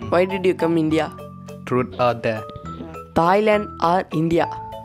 Why did you come India? Truth or dare? Thailand or India?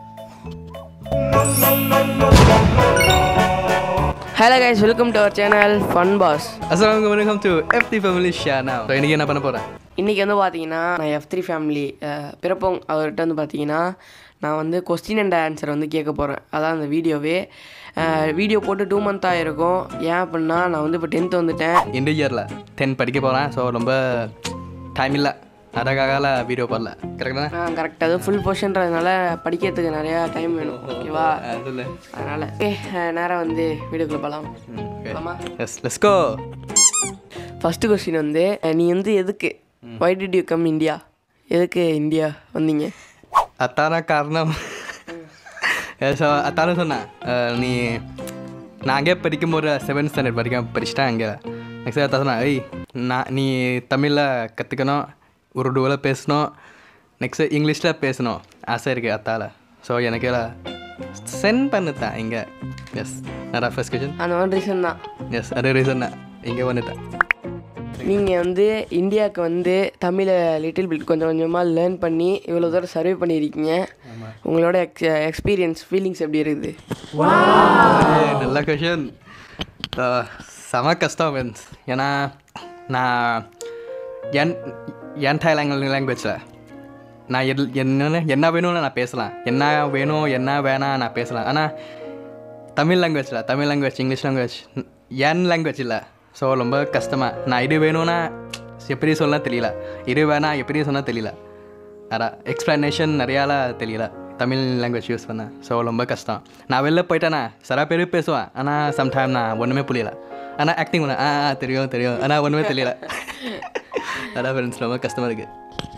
Hello guys welcome to our channel fun boss Assalamualaikum welcome to FT Family Channel. So, இன்னைக்கு என்ன பண்ண போகிறேன் இன்றைக்கி வந்து பார்த்தீங்கன்னா நான் F three family பிறப்போங் அவர்கிட்ட வந்து பார்த்தீங்கன்னா நான் வந்து கொஸ்டின் அண்ட் ஆன்சர் வந்து கேட்க போகிறேன் அதான் அந்த வீடியோவே வீடியோ போட்டு டூ மந்த் ஆகிருக்கும் ஏன் அப்படின்னா நான் வந்து இப்போ டென்த்து வந்துட்டேன் இந்த இயரில் டென் படிக்க போகிறேன் ஸோ ரொம்ப டைம் இல்லை அதுக்காக வீடியோ போடல கரெக்டாக கரெக்டாக அது ஃபுல் போர்ஷன்றதுனால படிக்கிறதுக்கு நிறையா டைம் வேணும் ஓகேவா சொல்லு அதனால் ஏ நேராக வந்து வீடியோக்குள்ளே போகலாம் ஆமா yes let's go first question வந்து அஹ், நீ வந்து எதுக்கு why did you come India எதுக்கு இந்தியா வந்தீங்க அத்தான காரணம் ஸோ அத்தான சொன்னேன் அஹ், நீ நான் அங்கே படிக்கும்போது செவன்த் ஸ்டாண்டர்ட் வரைக்கும் படிச்சுட்டேன் அங்கே நெக்ஸ்ட் அத்தா சொன்னேன் ஐய் நான் நீ தமிழில் கற்றுக்கணும் உருதுவில் பேசணும் நெக்ஸ்ட்டு இங்கிலீஷில் பேசணும் ஆசை இருக்குது அத்தால ஸோ எனக்கு சென்ட் பண்ணுத்தான் இங்கே எஸ் நான் ஃபர்ஸ்ட் கொஷின் அந்த மாதிரி ரீசன் தான் எஸ் அதே ரீசன் தான் இங்கே வந்துட்டேன் நீங்கள் வந்து இந்தியாவுக்கு வந்து தமிழை லிட்டில் பிட் கொஞ்சம் கொஞ்சமாக லேர்ன் பண்ணி இவ்வளோ தூரம் சர்வே பண்ணியிருக்கீங்க உங்களோட எக்ஸ் எக்ஸ்பீரியன்ஸ் ஃபீலிங்ஸ் எப்படி இருக்குது ஏய், நல்ல கொஷின் செம கஷ்டம் மீன்ஸ் ஏன்னா நான் என் என் தாய் லாங்குவேஜ் லாங்குவேஜில் நான் எல் என்ன என்ன வேணும்னு நான் பேசலாம் என்ன வேணும் என்ன வேணாம் நான் பேசலாம் ஆனால் தமிழ் லாங்குவேஜில் தமிழ் லாங்குவேஜ் இங்கிலீஷ் லாங்குவேஜ் என் லாங்குவேஜ் இல்லை ஸோ ரொம்ப கஷ்டமாக நான் இது வேணும்னா எப்படி சொல்ல தெரியல இது வேணாம் எப்படி சொன்ன தெரியல அதான் எக்ஸ்ப்ளனேஷன் நிறையாலாம் தெரியல தமிழ் லாங்குவேஜ் யூஸ் பண்ணேன் ஸோ ரொம்ப கஷ்டம் நான் வெளில போயிட்டேனா சில பேர் பேசுவேன் ஆனால் சம்டைம் நான் ஒன்றுமே புரியல ஆனால் ஆக்டிங் பண்ண ஆ ஆ, தெரியும் தெரியும் ஆனால் ஒன்றுமே தெரியல அதான் ஃப்ரெண்ட்ஸ் ரொம்ப கஷ்டமாக இருக்குது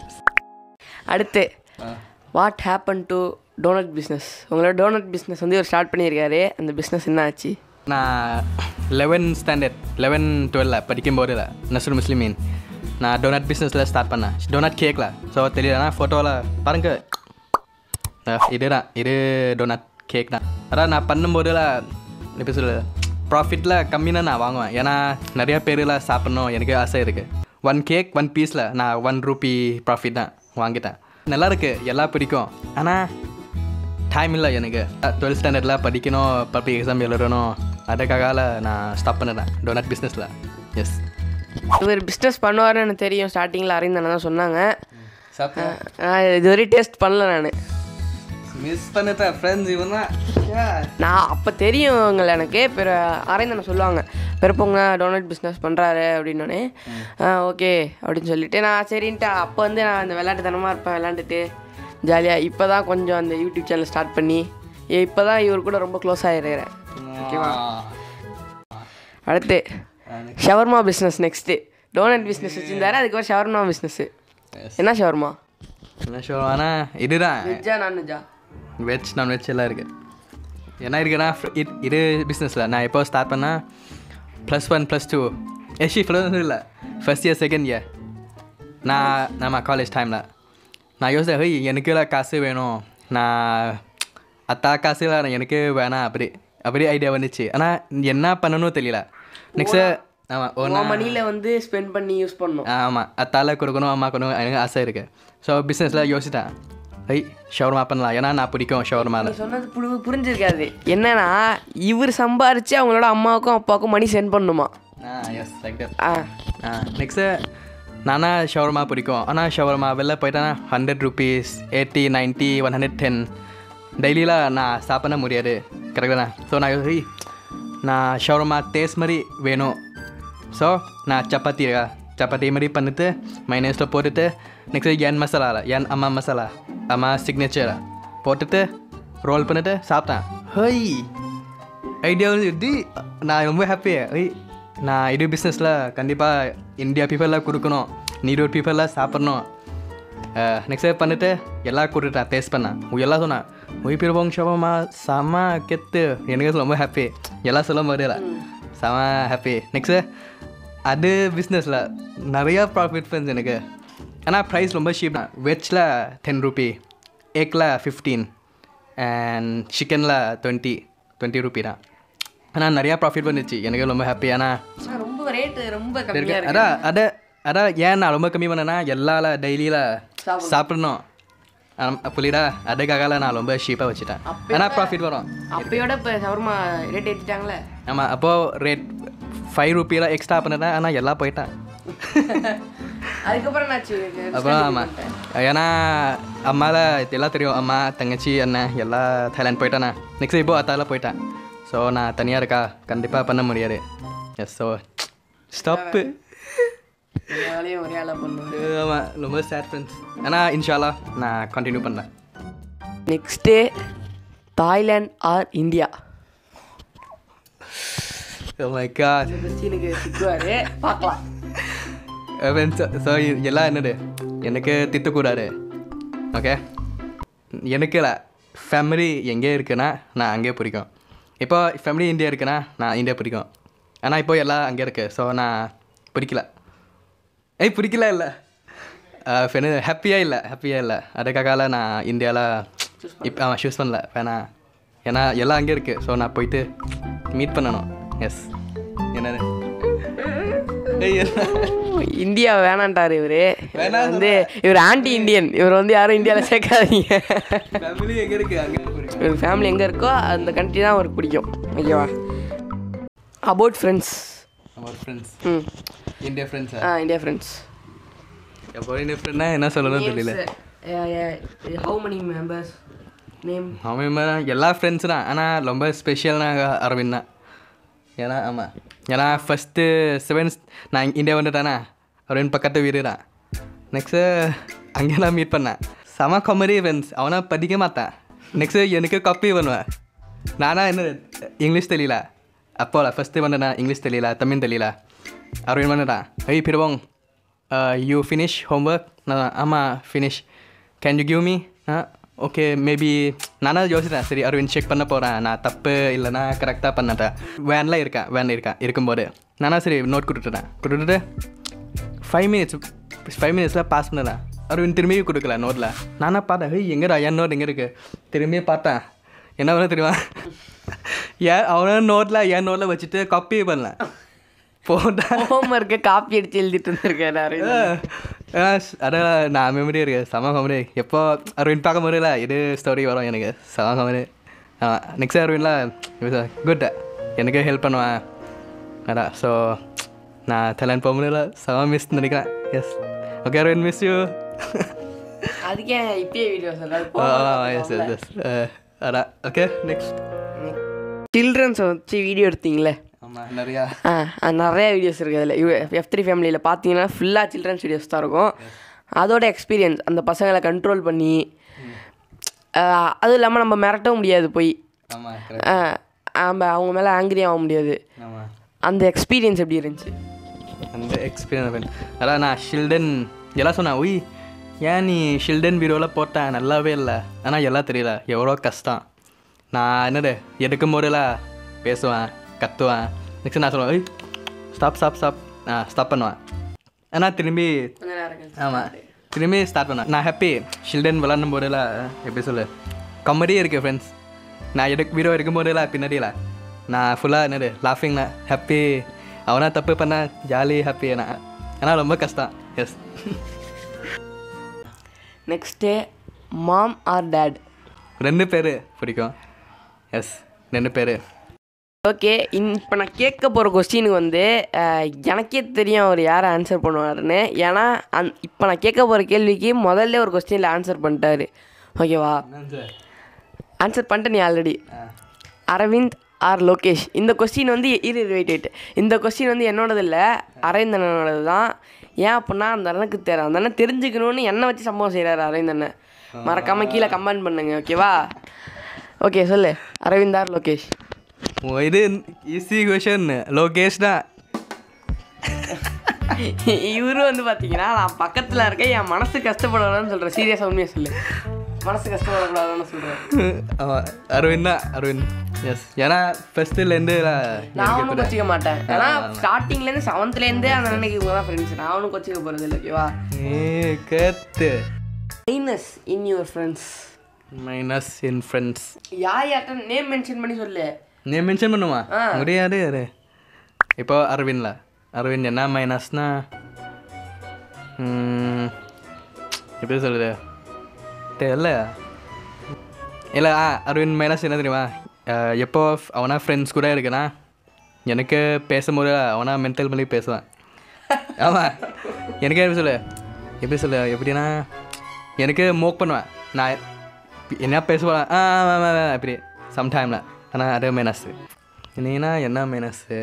அடுத்து what happen to donut business உங்களோட டோனட் பிஸ்னஸ் வந்து இவர் ஸ்டார்ட் பண்ணியிருக்காரு அந்த பிஸ்னஸ் என்ன ஆச்சு நான் லெவன் ஸ்டாண்டர்ட் லெவன் டுவெல்ல படிக்கும்போது நசுர் முஸ்லிமீன் நான் டொனட் பிஸ்னஸில் ஸ்டார்ட் பண்ணேன் டொனட் கேக்கில் ஸோ தெரியலனா ஃபோட்டோவில் பாருங்க அஹ், இதுதான் இது டொனட் கேக் தான் அதான் நான் பண்ணும்போதுல எப்படி சொல்லுது ப்ராஃபிட்டில் கம்மியாக நான் வாங்குவேன் ஏன்னா நிறைய பேரில் சாப்பிட்ணும் எனக்கு ஆசை இருக்குது ஒன் கேக் ஒன் பீஸில் நான் ஒன் ரூபி ப்ராஃபிட் தான் வாங்கிட்டேன் நல்லா இருக்கு எல்லாம் பிடிக்கும் ஆனால் டைம் இல்லை எனக்கு டுவெல்த் ஸ்டாண்டர்டில் படிக்கணும் பப்ளிக் எக்ஸாம் எழுதணும் அதுக்காக நான் ஸ்டாப் பண்ணிட்டேன் டொனட் பிஸ்னஸில் எஸ் இவர் பிஸ்னஸ் பண்ணுவாருன்னு எனக்கு தெரியும் ஸ்டார்டிங்கில் அறிந்தானே தான் சொன்னாங்க சாப்பிட்டேன் நான் இதுவரை டேஸ்ட் பண்ணல நான் மிஸ் பண்ணிட்டேன் ஃப்ரெண்ட்ஸ் இவன் தான் நான் அப்போ தெரியுங்கள எனக்கு பிற அரைந்தனை சொல்லுவாங்க பிறப்பவங்க டோனட் பிஸ்னஸ் பண்ணுறாரு அப்படின்னோடனே ஓகே அப்படின்னு சொல்லிட்டு நான் சரின்ட்டு அப்போ வந்து நான் அந்த விளையாட்டுத்தனமாக இருப்பேன் விளாண்டுட்டு ஜாலியாக இப்போ தான் கொஞ்சம் அந்த யூடியூப் சேனல் ஸ்டார்ட் பண்ணி இப்போ தான் இவர் கூட ரொம்ப க்ளோஸ் ஆகிருக்கிறேன் ஓகேவா அடுத்து shawarma business next donut business வச்சுருந்தாரு அதுக்கப்புறம் ஷவர்மா பிஸ்னஸ்ஸு என்ன ஷவர்மா என்ன சொல்லுவோம் ஆனால் இதுதான் வெஜ்ஜா நான்வெஜ்ஜா வெஜ் நான்வெஜ் எல்லாம் இருக்குது என்ன இருக்குன்னா fr- இது இது பிஸ்னஸில் நான் எப்போ ஸ்டார்ட் பண்ணால் plus one plus two SC plus இல்லை ஃபஸ்ட் இயர் செகண்ட் இயர் நான் நம்ம காலேஜ் டைமில் நான் யோசித்தேன் ஹேய் எனக்கு எல்லாம் காசு வேணும் நான் அத்தா காசு இல்லை எனக்கு வேணாம் அப்படி அப்படி ஐடியா வந்துச்சு ஆனால் என்ன பண்ணணும் தெரியல நெக்ஸ்ட்டு ஆமாம் ஒன்றா மணியில் வந்து ஸ்பெண்ட் பண்ணி யூஸ் பண்ணணும் ஆமாம் அத்தால கொடுக்கணும் அம்மா கொடுக்கணும் எனக்கு ஆசை இருக்குது ஸோ பிஸ்னஸில் யோசித்தேன் ஐய் ஷவர்மா பண்ணலாம் ஏன்னா நான் பிடிக்கும் ஷவர்மாவில் நீ சொன்னது புரி புரிஞ்சிருக்காது என்னன்னா இவர் சம்பாரிச்சு அவங்களோட அம்மாவுக்கும் அப்பாவுக்கும் மணி சென்ட் பண்ணுமா ஆ எஸ் லைக் தட் ஆ ஆ நெக்ஸ்ட்டு நானா ஷவர்மா பிடிக்கும் ஆனால் ஷவர்மா வெளில போயிட்டேன்னா hundred rupees eighty ninety one hundred ten டெய்லியில் நான் சாப்பிட முடியாது கரெக்டாக ஸோ நான் யோசி நான் ஷவர்மா டேஸ்ட் மாதிரி வேணும் ஸோ நான் சப்பாத்தி இருக்கா சப்பாத்தி மாதிரி பண்ணிட்டு மைனஸில் போட்டுட்டு நெக்ஸ்ட் என் மசாலா என் அம்மா மசாலா அம்மா சிக்னேச்சர் போட்டுட்டு ரோல் பண்ணிட்டு சாப்பிட்டேன் ஹோய் ஐடியா வந்து இது நான் ரொம்ப ஹாப்பி ஐய் நான் இது பிஸ்னஸில் கண்டிப்பாக இந்தியா பீப்புளில் கொடுக்கணும் நீரோட் பீப்புளில் சாப்பிட்ணும் நெக்ஸ்ட் பண்ணிட்டு எல்லாம் கொடுத்துட்டேன் டேஸ்ட் பண்ணேன் உங்க எல்லாம் சொன்னேன் உய் பிறப்போங்க ஷோபமா செம கெத்து எனக்கு ரொம்ப ஹாப்பி எல்லாம் சொல்ல முடியல செம ஹாப்பி நெக்ஸ்ட்டு அது பிஸ்னஸில் நிறையா ப்ராஃபிட் ஃப்ரெண்ட்ஸ் எனக்கு ஆனால் ப்ரைஸ் ரொம்ப சீப் தான் வெஜ்ஜில் டென் ருபி எக்கில் ஃபிஃப்டீன் அண்ட் சிக்கனில் டுவெண்ட்டி டுவெண்ட்டி ருபி தான் ஆனால் நிறையா ப்ராஃபிட் வந்துச்சு எனக்கு ரொம்ப ஹாப்பி ஆனால் ரொம்ப ரேட்டு ரொம்ப இருக்கு அதான் அதை அதான் ஏன் நான் ரொம்ப கம்மி பண்ணேன்னா எல்லால டெய்லியில் சாப்பிடணும். சாப்பிடணும் ஆம், புரியுதா அதுக்காக நான் ரொம்ப ஷீப்பாக வச்சுட்டேன் ஏன்னா ப்ராஃபிட் வரும் அப்பயோட இப்போ சவர்மா ரேட் ஏற்றிட்டாங்களே ஆமாம் அப்போது ரேட் ஃபைவ் ருப்பியில் எக்ஸ்ட்ரா பண்ணிட்டேன் ஆனால் எல்லாம் போயிட்டேன் அதுக்கப்புறம் என்னாச்சு அப்புறம் ஆமாம் ஏன்னா அம்மாவில் எல்லாம் தெரியும் அம்மா தங்கச்சி அண்ணன் எல்லாம் தாய்லாந்து போயிட்டேண்ணா நெக்ஸ்ட் இப்போ அத்தால போயிட்டேன் ஸோ நான் தனியாக இருக்கா கண்டிப்பாக பண்ண முடியாது எஸ் ஸோ ஸ்டாப்பு எல்லா வேலையும் ஒரே ஆளாக பண்ணுவேன் ஆமாம் ரொம்ப சேட் ஃப்ரெண்ட்ஸ் ஆனால் இன்ஷால்லா நான் கண்டினியூ பண்ணேன் next Thailand or India my god இந்த கொஸ்டினுக்கு சிக்குவாரு பார்க்கலாம் ஸோ எல்லாம் என்னது எனக்கு திட்டக்கூடாது ஓகே எனக்கு இல்லை ஃபேமிலி எங்கே இருக்குன்னா நான் அங்கே பிடிக்கும் இப்போ ஃபேமிலி இந்தியா இருக்குன்னா நான் இந்தியா பிடிக்கும் ஆனால் இப்போ எல்லாம் அங்கே இருக்கு ஸோ நான் பிடிக்கல ஏய் பிடிக்கல இல்லை ஃப்ரெண்டு ஹாப்பியாக இல்லை ஹாப்பியாக இல்லை அதுக்காக நான் இந்தியாவில் இப்போ அவன் சூஸ் பண்ணல வேணாம் ஏன்னா எல்லாம் அங்கே இருக்குது ஸோ நான் போயிட்டு மீட் பண்ணணும் எஸ் என்னது ஏய் என்ன இந்தியா வேணான்ட்டார் இவரு வேணாம் வந்து இவர் ஆன்டி இந்தியன் இவர் வந்து யாரும் இந்தியாவில் சேர்க்காதீங்க ஃபேமிலி எங்கே இருக்குது அங்கே பிடிக்கும் இவர் ஃபேமிலி எங்கே இருக்கோ அந்த கண்ட்ரி தான் அவருக்கு பிடிக்கும் ஓகேவா அபவுட் ஃப்ரெண்ட்ஸ் நம்ம ஃப்ரெண்ட்ஸ் ம் இந்தியா ஃப்ரெண்ட்ஸா ஆ இந்தியா ஃப்ரெண்ட்ஸ் எப்போ இந்தியா ஃப்ரெண்ட்னா என்ன சொல்லணும் தெரியல ஹவு many மெம்பர்ஸ் நேம் அவன் மாதிரி எல்லா ஃப்ரெண்ட்ஸ் தான் ஆனால் ரொம்ப ஸ்பெஷல்னா அரவிந்த் தான் ஏன்னா ஆமாம் ஏன்னா ஃபஸ்ட்டு செவன்த் நான் இந்தியா வந்துட்டானா அரவிந்த் பக்கத்து வீடு தான் நெக்ஸ்ட்டு அங்கே நான் மீட் பண்ணேன் செம காமெடி ஃப்ரெண்ட்ஸ் அவனை படிக்க மாட்டான் நெக்ஸ்ட்டு எனக்கு காப்பி பண்ணுவேன் நானா என்ன இங்கிலீஷ் தெரியல அப்போல ஃபஸ்ட்டு வந்தேன் இங்கிலீஷ் தெரியல தமிழ் தெரியல அரவிந்த் வந்துட்டான் ஐய் பிறவோங் யூ ஃபினிஷ் ஹோம்ஒர்க் நான் ஆமாம் finish can you give me ஆ ஓகே மேபி நானா யோசித்தேன் சரி அரவிந்த் செக் பண்ண போகிறேன் நான் தப்பு இல்லைனா கரெக்டாக பண்ணட்டேன் வேனில் இருக்கேன் வேனில் இருக்கேன் இருக்கும்போது நானா சரி நோட் கொடுத்துட்டேன் கொடுத்துட்டு ஃபைவ் மினிட்ஸ் ஃபைவ் மினிட்ஸில் பாஸ் பண்ணலாம் அரவிந்த் திரும்பி கொடுக்கல நோட்டில் நானா பார்த்தேன் ஹேய் எங்கடா என் நோட் எங்கே இருக்குது திரும்பி பார்த்தேன் என்ன பண்ண தெரியுமா ஏன் அவன நோட்டில் என் நோட்டில் வச்சுட்டு காப்பி பண்ணல போட்டேன் ஹோம் ஒர்க்கை காப்பி அடிச்சு எழுதிட்டு இருந்திருக்காரு அரவிந்த் அதான் நான் மெமரி இருக்கு செம காமெடி எப்போ அரவிந்த் பார்க்க முடியல இது ஸ்டோரி வரும் எனக்கு செம காமெடி ஆமாம் நெக்ஸ்ட் அரவிந்த்ல குட் எனக்கு ஹெல்ப் பண்ணுவேன் அதான் ஸோ நான் தலைன் போக முடியல செம மிஸ் நினைக்கிறேன் yes okay Aravind miss you அதுக்கே இப்பயே வீடியோ எஸ் எஸ் எஸ் அதான் ஓகே நெக்ஸ்ட் சில்ட்ரன்ஸை வச்சு வீடியோ எடுத்தீங்களே ஆமாம் நிறையா ஆ அது நிறைய வீடியோஸ் இருக்குது அதில் எஃப் த்ரீ ஃபேமிலியில் பார்த்தீங்கன்னா ஃபுல்லாக சில்ட்ரன்ஸ் வீடியோஸ் தான் இருக்கும் அதோட எக்ஸ்பீரியன்ஸ் அந்த பசங்களை கண்ட்ரோல் பண்ணி ஆ, அதுவும் இல்லாமல் நம்ம மிரட்டவும் முடியாது போய் ஆமாம் ஆ, நம்ம அவங்க மேலே ஆங்கிரி ஆக முடியாது ஆமாம் அந்த எக்ஸ்பீரியன்ஸ் எப்படி இருந்துச்சு அந்த எக்ஸ்பீரியன்ஸ் அதான் நான் ஷில்டன் எல்லாம் சொன்னேன் உய் ஏன் நீ ஷில்டன் வீடியோவில் போட்டேன் நல்லாவே இல்லை ஆனால் எல்லாம் தெரியல எவ்வளோ கஷ்டம் நான் என்னது எடுக்கும் போதெல்லாம் பேசுவேன் கத்துவேன் நெக்ஸ்ட் நான் சொல்லுவேன் உய் ஸ்டாப் ஸ்டாப் ஸ்டாப் ஆ ஸ்டாப் பண்ணுவேன் ஆனால் திரும்பி கொஞ்ச நேரம் கழிச்சு. ஆமாம் திரும்பி ஸ்டார்ட் பண்ணேன் நான் ஹாப்பி ஷில்டன் விளாடும் போதெல்லாம் எப்படி சொல்லு காமெடியே இருக்குது ஃப்ரெண்ட்ஸ் நான் எடுக்க வீடியோ எடுக்கும் போதெல்லாம் பின்னாடியில் நான் ஃபுல்லாக என்னது லாஃபிங்ல ஹாப்பி அவனா தப்பு பண்ண ஜாலி ஹாப்பி நான் ஆனால் ரொம்ப கஷ்டம் yes next mom or dad ரெண்டு பேர் பிடிக்கும் எஸ் ரெண்டு பேர் ஓகே இன் இப்போ நான் கேட்க போகிற கொஸ்டினுக்கு வந்து அஹ், எனக்கே தெரியும் அவர் யார் ஆன்சர் பண்ணுவாருன்னு ஏன்னா அந் இப்போ நான் கேட்க போகிற கேள்விக்கு முதல்ல ஒரு கொஸ்டினில் ஆன்சர் பண்ணிட்டாரு ஓகேவா ஆன்சர் பண்ணிட்டேன் நீ ஆல்ரெடி அரவிந்த் ஆர் லோகேஷ் இந்த கொஸ்டின் வந்து இரு வெயிட் வெயிட் இந்த கொஸ்டின் வந்து என்னோடது இல்லை அரவிந்த் அண்ணனோடது தான் ஏன் அப்படின்னா அந்த அண்ணனுக்கு தெரி அந்த அண்ணன் தெரிஞ்சுக்கணும்னு என்னை வச்சு சம்பவம் செய்கிறாரு அரவிந்த் அண்ணன் மறக்காமல் கீழே கமெண்ட் பண்ணுங்க ஓகேவா ஓகே சொல்லு அரவிந்த் ஆர் லோகேஷ் இது ஈஸி கொஷன் லோகேஷ் தான் இவரு வந்து பார்த்தீங்கன்னா நான் பக்கத்தில் இருக்கேன் என் மனசு கஷ்டப்படக்கூடாதுன்னு சொல்கிறேன் சீரியஸாக உண்மையாக சொல்லு மனசு கஷ்டப்படக்கூடாதுன்னு சொல்கிறேன் ஆமாம் அரவிந்த் தான் அரவிந்த் எஸ் ஏன்னா ஃபஸ்ட்டுலேருந்து நான் ஒன்றும் கொச்சிக்க மாட்டேன் ஏன்னா ஸ்டார்டிங்லேருந்து செவன்த்லேருந்தே அந்த அண்ணனுக்கு இவங்க தான் ஃப்ரெண்ட்ஸ் நான் ஒன்றும் கொச்சிக்க போகிறது இல்லை ஓகேவா ஏ கத்து minus in your friends minus in friends யார் யார்ட்ட நேம் மென்ஷன் பண்ணி சொல்லு நீ மென்ஷன் பண்ணுமா ஆ. முடியாது அது இப்போ அரவிந்த்ல அரவிந்த் என்ன மைனஸ்னா ம், எப்படி சொல்கிறது தெரியல இல்லை ஆ அரவிந்த் மைனஸ் என்ன தெரியுமா அஹ், எப்போ அவனா ஃப்ரெண்ட்ஸ் கூட இருக்குன்னா எனக்கு பேசும்போது அவனா மென்டல் பண்ணி பேசுவான் ஆமாம் எனக்கு எப்படி சொல்லு எப்படி சொல்லு எப்படின்னா எனக்கு மோக் பண்ணுவேன் நான் என்ன பேசுவேன் ஆ ஆமாம் ஆமாம், ஆமாம், அப்படி சம்டைமில் ஆனால் அது மைனஸு நீனா என்ன மைனஸு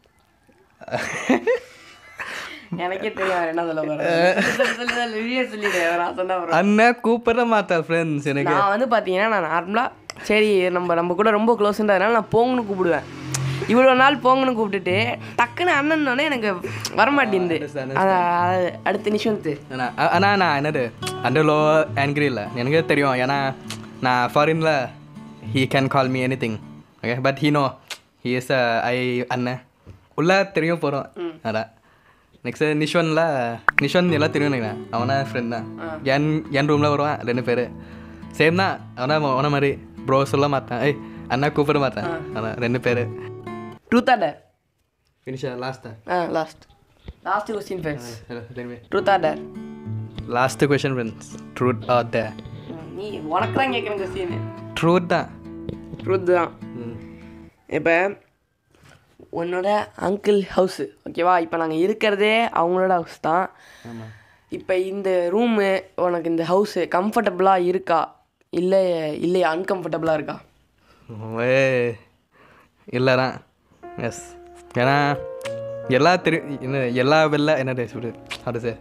எனக்கே தெரியும் அவர் என்ன சொல்ல போகிறேன் வெளியே சொல்லிடுறேன் நான் சொன்னா அப்புறம். அண்ணன் கூப்பிட மாட்டேன் ஃப்ரெண்ட்ஸ் எனக்கு நான் வந்து பார்த்தீங்கன்னா நான் நார்மலாக சரி நம்ம நம்ம கூட ரொம்ப க்ளோஸ்ன்றதுனால நான் போங்கன்னு கூப்பிடுவேன் இவ்வளோ நாள் போங்கன்னு கூப்பிட்டுட்டு டக்குன்னு அண்ணன்னொடனே எனக்கு வரமாட்டேங்குது அதான் அது அடுத்த நிமிஷத்து ஆனா- ஆ- ஆனா நான் என்னது அந்த லோ ஆங்கிரி இல்லை எனக்கு தெரியும் ஏன்னா நான் ஃபாரினில் he can call me anything okay but he no he is I அண்ணன் உள்ள தெரியும் போகிறோம் அதான் நெக்ஸ்ட் நிஷ்வனில் நிஷ்வன் எல்லாம் தெரியும் நினைக்கிறேன் அவனா ஃப்ரெண்ட் தான் என் என் ரூமில் வருவான் ரெண்டு பேர் சேம் தான் அவனா அவன மாதிரி ப்ரோ சொல்ல மாட்டேன் ஏய் அண்ணா கூப்பிட மாட்டேன் அதான் ரெண்டு பேர் ட்ரூத் ஆர் டேர் ஃபினிஷா லாஸ்ட்டா ஆ last last question friends truth or dare last question friends truth or த நீ உனக்கு தான் கேட்குறேன் கொஸ்டின் ட்ரூத் தான் ட்ரூத் தான் ம் இப்போ உன்னோட அங்கிள் ஹவுஸு ஓகேவா இப்போ நாங்கள் இருக்கிறதே அவங்களோட ஹவுஸ் தான் ஆமாம் இப்போ இந்த ரூமு உனக்கு இந்த ஹவுஸு கம்ஃபர்டபுளாக இருக்கா இல்லை இல்லையா அன்கம்ஃபர்டபுளாக இருக்கா ஏ இல்லைதான் எஸ் ஏன்னா எல்லா தெரி என்ன எல்லா வெளில என்னது சொல்லு அது சார்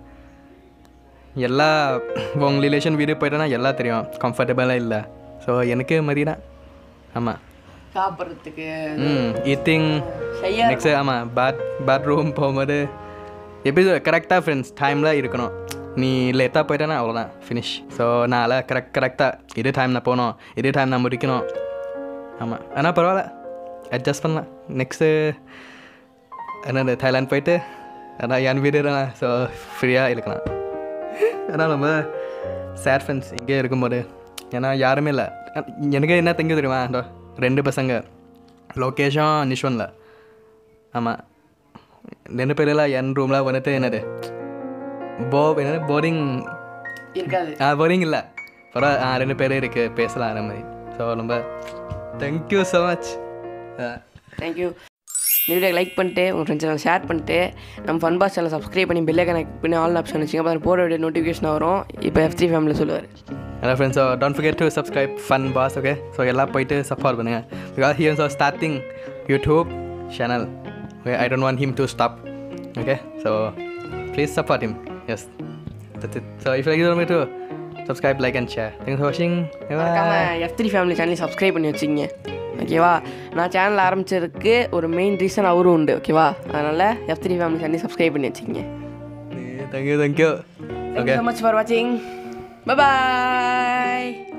எல்லா உங்கள் ரிலேஷன் வீடு போயிட்டேன்னா எல்லாம் தெரியும் கம்ஃபர்டபுளாக இல்லை ஸோ எனக்கு மாதிரி தான் ஆமாம் சாப்பிட்றதுக்கு ம் ஈத்திங் செய்ய நெக்ஸ்ட் ஆமாம் பாத் பாத்ரூம் போகும்போது எப்படி கரெக்டாக ஃப்ரெண்ட்ஸ் டைமில் இருக்கணும் நீ லேட்டாக போயிட்டேன்னா அவ்வளோதான் ஃபினிஷ் ஸோ நான் கரெக்ட் கரெக்டாக இதே டைம் நான் போகணும் இதே டைம் நான் முடிக்கணும் ஆமாம் ஆனால் பரவாயில்ல அட்ஜஸ்ட் பண்ணலாம் நெக்ஸ்ட்டு என்னது தாய்லாந்து போயிட்டு அதான் என் வீடு தான் ஸோ ஃப்ரீயாக இருக்கலாம் ஆனால் நம்ம சேட் ஃப்ரெண்ட்ஸ் இங்கே இருக்கும்போது ஏன்னா யாருமே இல்லை எனக்கு என்ன தங்கி தெரியுமா இதோ ரெண்டு பசங்க லொக்கேஷன் நிஷ்வனில் ஆமாம் ரெண்டு பேரெல்லாம் என் ரூமில் வந்துட்டு என்னது போ என்னது போரிங் இருக்காது ஆ போரிங் இல்லை பரவாயில்ல ஆ ரெண்டு பேரே இருக்குது பேசலாம் அந்த மாதிரி ஸோ ரொம்ப தேங்க்யூ ஸோ மச் தேங்க்யூ இந்த வீடியோ லைக் பண்ணிட்டு உங்கள் ஃப்ரெண்ட்ஸ் ஷேர் பண்ணிட்டு நம்ம ஃபன் பாஸ் சேனல் சப்ஸ்கிரைப் பண்ணி பெல்லை கனெக்ட் பண்ணி ஆல் ஆப்ஷன் வச்சுங்க அப்போ போட வேண்டிய நோட்டிஃபிகேஷன் வரும் இப்போ எஃப் த்ரீ ஃபேமிலி சொல்லுவார் hello friends so don't forget to subscribe fun boss okay so எல்லாம் போயிட்டு சப்போர்ட் பண்ணுங்கள் because here's are starting YouTube channel okay I don't want him to stop okay so please support him yes that's it so if like me to subscribe like and share thanks for வாட்சிங் மறக்காம F three family சேனலை subscribe பண்ணி வச்சுக்கிங்க ஓகேவா நான் channel ஆரம்பிச்சதுக்கு ஒரு main reason அவரும் உண்டு ஓகேவா அதனால் எஃப் த்ரீ ஃபேமிலி சேனலை சப்ஸ்கிரைப் பண்ணி வச்சுக்கிங்க thank you thank you thank you so much for வாட்சிங் பாய்